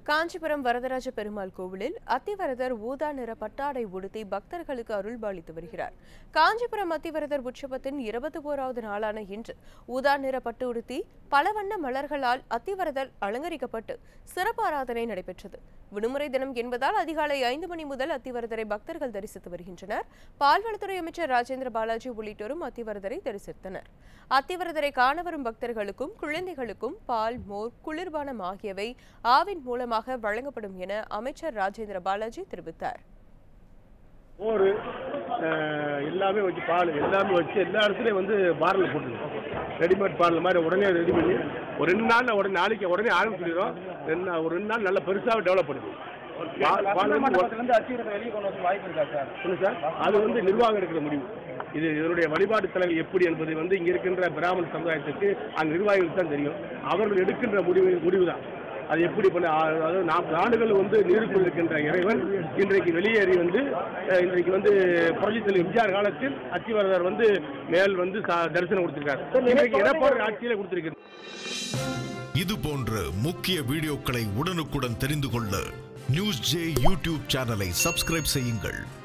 காஞ்சிபுரம் வரதராஜ பெருமாள் கோவிலில் அத்திவரதர் ஊதா நிற பட்டாடை உடுத்தி பக்தர்களுக்கு அருள்பாலித்து வருகிறார் காஞ்சிபுரம் அத்திவரதர் உற்சவத்தின் இருபத்தி ஓராவது நாளான இன்று ஊதா நிற பட்டு உடுத்தி பல வண்ண மலர்களால் அத்திவரதர் அலங்கரிக்கப்பட்டு சிறப்பு ஆராதனை நடைபெற்றது விடுமுறை தினம் என்பதால் அதிகாலை ஐந்து மணி முதல் அத்திவரதரை பக்தர்கள் தரிசித்து வருகின்றனர் பால்வளத்துறை அமைச்சர் ராஜேந்திர பாலாஜி உள்ளிட்டோரும் அத்திவரதரை தரிசித்தனர் அத்திவரதரை காண வரும் பக்தர்களுக்கும் குழந்தைகளுக்கும் பால் மோர் குளிர்பானம் ஆகியவை ஆவின் மூலமாக வழங்கப்படும் என அமைச்சர் ராஜேந்திர பாலாஜி தெரிவித்தார் மோர் அஹ், எல்லாமே வச்சு பால் எல்லாமே வச்சு எல்லா இடத்துலையும் வந்து பாரில் போட்டுருக்கோம் ரெடிமேட் பால் மாதிரி உடனே ரெடி பண்ணி ஒரு ரெண்டு நாளில் உடனே நாளைக்கு உடனே ஆரம்பிச்சிடுறோம் ரெண்டு நாள் ஒரு ரெண்டு நாள் நல்லா பெருசாக டெவலப் பண்ணுது பால் பால் வந்து உட- இருந்து அச்சுறுத்த வெளியே கொண்டு வந்து வாய்ப்பு இருக்கா சார் சொல்லு சார் அது வந்து நிர்வாகம் எடுக்கிற முடிவு இது இதனுடைய வழிபாட்டு தலைவர் எப்படி என்பது வந்து இங்க இருக்கின்ற பிராமண சமுதாயத்துக்கு அந்த நிர்வாகிகளுக்கு தான் தெரியும் அவர்கள் எடுக்கின்ற முடிவு முடிவு தான் அது எப்படி பண்ண அ- அதாவது நாற்பது ஆண்டுகள் வந்து நீருக்குள் இருக்கின்ற இறைவன் இன்றைக்கு வெளியேறி வந்து அஹ், இன்றைக்கு வந்து புரட்சித்தலைவர் எம்ஜிஆர் காலத்தில் அத்திவரதர் வந்து மேல் வந்து சா- தரிசனம் கொடுத்திருக்காரு இன்றைக்கு எடப்பாடி ஆட்சியில கொடுத்திருக்கிறார் இது போன்ற முக்கிய வீடியோக்களை உடனுக்குடன் தெரிந்து கொள்ள நியூஸ் ஜே யூடியூப் சேனலை சப்ஸ்கிரைப் செய்யுங்கள்